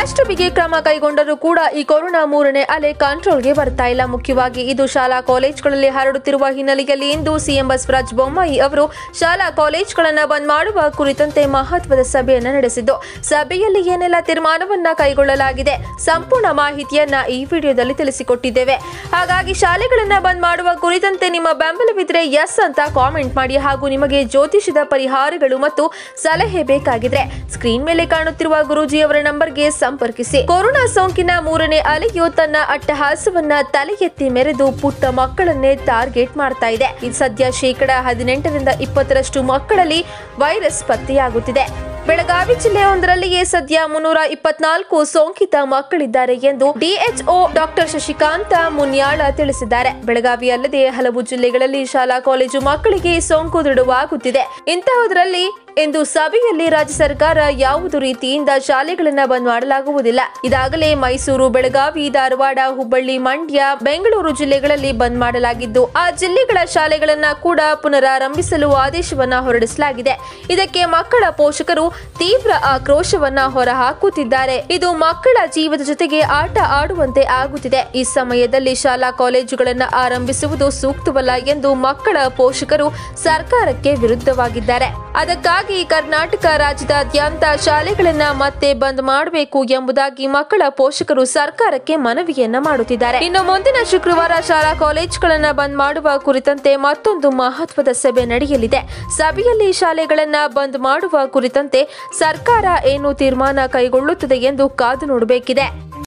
ಸಾಕಷ್ಟು ಬಿಗಿ ಕ್ರಮ ಕೈಗೊಂಡರೂ ಕೂಡ ಈ ಕೊರೋನಾ ಮೂರನೇ ಅಲೆ ಕಂಟ್ರೋಲ್ಗೆ ಬರ್ತಾ ಇಲ್ಲ ಮುಖ್ಯವಾಗಿ ಇದು ಶಾಲಾ ಕಾಲೇಜುಗಳಲ್ಲಿ ಹರಡುತ್ತಿರುವ ಹಿನ್ನೆಲೆಯಲ್ಲಿ ಇಂದು ಸಿಎಂ ಬಸವರಾಜ ಬೊಮ್ಮಾಯಿ ಅವರು ಶಾಲಾ ಕಾಲೇಜುಗಳನ್ನು ಬಂದ್ ಮಾಡುವ ಕುರಿತಂತೆ ಮಹತ್ವದ ಸಭೆಯನ್ನು ನಡೆಸಿದ್ದು ಸಭೆಯಲ್ಲಿ ಏನೆಲ್ಲ ತೀರ್ಮಾನವನ್ನ ಕೈಗೊಳ್ಳಲಾಗಿದೆ ಸಂಪೂರ್ಣ ಮಾಹಿತಿಯನ್ನ ಈ ವಿಡಿಯೋದಲ್ಲಿ ತಿಳಿಸಿಕೊಟ್ಟಿದ್ದೇವೆ ಹಾಗಾಗಿ ಶಾಲೆಗಳನ್ನ ಬಂದ್ ಮಾಡುವ ಕುರಿತಂತೆ ನಿಮ್ಮ ಬೆಂಬಲವಿದ್ರೆ ಎಸ್ ಅಂತ ಕಾಮೆಂಟ್ ಮಾಡಿ ಹಾಗೂ ನಿಮಗೆ ಜ್ಯೋತಿಷದ ಪರಿಹಾರಗಳು ಮತ್ತು ಸಲಹೆ ಬೇಕಾಗಿದ್ರೆ ಸ್ಕ್ರೀನ್ ಮೇಲೆ ಕಾಣುತ್ತಿರುವ ಗುರೂಜಿಯವರ ನಂಬರ್ಗೆ ಸಂಪರ್ಕಿಸಿ ಕೊರೋನಾ ಸೋಂಕಿನ ಮೂರನೇ ಅಲೆಯು ತನ್ನ ಅಟ್ಟಹಾಸವನ್ನ ತಲೆ ಎತ್ತಿ ಮೆರೆದು ಪುಟ್ಟ ಮಕ್ಕಳನ್ನೇ ಟಾರ್ಗೆಟ್ ಮಾಡ್ತಾ ಇದೆ ಇದು ಸದ್ಯ ಶೇಕಡ ಹದಿನೆಂಟರಿಂದ ಇಪ್ಪತ್ತರಷ್ಟು ಮಕ್ಕಳಲ್ಲಿ ವೈರಸ್ ಪತ್ತೆಯಾಗುತ್ತಿದೆ ಬೆಳಗಾವಿ ಜಿಲ್ಲೆಯೊಂದರಲ್ಲಿಯೇ ಸದ್ಯ ಮುನ್ನೂರ ಇಪ್ಪತ್ನಾಲ್ಕು ಸೋಂಕಿತ ಮಕ್ಕಳಿದ್ದಾರೆ ಎಂದು ಡಿಎಚ್ಒ ಡಾಕ್ಟರ್ ಶಶಿಕಾಂತ ಮುನ್ಯಾಳ ತಿಳಿಸಿದ್ದಾರೆ ಬೆಳಗಾವಿ ಅಲ್ಲದೆ ಹಲವು ಜಿಲ್ಲೆಗಳಲ್ಲಿ ಶಾಲಾ ಕಾಲೇಜು ಮಕ್ಕಳಿಗೆ ಸೋಂಕು ದೃಢವಾಗುತ್ತಿದೆ ಇಂತಹದರಲ್ಲಿ ಇಂದು ಸಭೆಯಲ್ಲಿ ರಾಜ್ಯ ಸರ್ಕಾರ ಯಾವುದೇ ರೀತಿಯಿಂದ ಶಾಲೆಗಳನ್ನ ಬಂದ್ ಮಾಡಲಾಗುವುದಿಲ್ಲ ಇದಾಗಲೇ ಮೈಸೂರು ಬೆಳಗಾವಿ ಧಾರವಾಡ ಹುಬ್ಬಳ್ಳಿ ಮಂಡ್ಯ ಬೆಂಗಳೂರು ಜಿಲ್ಲೆಗಳಲ್ಲಿ ಬಂದ್ ಮಾಡಲಾಗಿದ್ದು ಆ ಜಿಲ್ಲೆಗಳ ಶಾಲೆಗಳನ್ನ ಕೂಡ ಪುನರಾರಂಭಿಸಲು ಆದೇಶವನ್ನ ಹೊರಡಿಸಲಾಗಿದೆ ಇದಕ್ಕೆ ಮಕ್ಕಳ ಪೋಷಕರು ತೀವ್ರ ಆಕ್ರೋಶವನ್ನ ಹೊರಹಾಕುತ್ತಿದ್ದಾರೆ ಇದು ಮಕ್ಕಳ ಜೀವದ ಜೊತೆಗೆ ಆಟ ಆಡುವಂತೆ ಆಗುತ್ತಿದೆ ಈ ಸಮಯದಲ್ಲಿ ಶಾಲಾ ಕಾಲೇಜುಗಳನ್ನ ಆರಂಭಿಸುವುದು ಸೂಕ್ತವಲ್ಲ ಎಂದು ಮಕ್ಕಳ ಪೋಷಕರು ಸರ್ಕಾರಕ್ಕೆ ವಿರುದ್ಧವಾಗಿದ್ದಾರೆ ಅದಕ್ಕಾಗಿ ಕರ್ನಾಟಕ ರಾಜ್ಯದಾದ್ಯಂತ ಶಾಲೆಗಳನ್ನ ಮತ್ತೆ ಬಂದ್ ಮಾಡಬೇಕು ಎಂಬುದಾಗಿ ಮಕ್ಕಳ ಪೋಷಕರು ಸರ್ಕಾರಕ್ಕೆ ಮನವಿಯನ್ನ ಮಾಡುತ್ತಿದ್ದಾರೆ ಇನ್ನು ಮುಂದಿನ ಶುಕ್ರವಾರ ಶಾಲಾ ಕಾಲೇಜುಗಳನ್ನ ಬಂದ್ ಮಾಡುವ ಕುರಿತಂತೆ ಮತ್ತೊಂದು ಮಹತ್ವದ ಸಭೆ ನಡೆಯಲಿದೆ ಸಭೆಯಲ್ಲಿ ಶಾಲೆಗಳನ್ನ ಬಂದ್ ಮಾಡುವ ಕುರಿತಂತೆ ಸರ್ಕಾರ ಏನು ತೀರ್ಮಾನ ಕೈಗೊಳ್ಳುತ್ತದೆ ಎಂದು ಕಾದು ನೋಡಬೇಕಿದೆ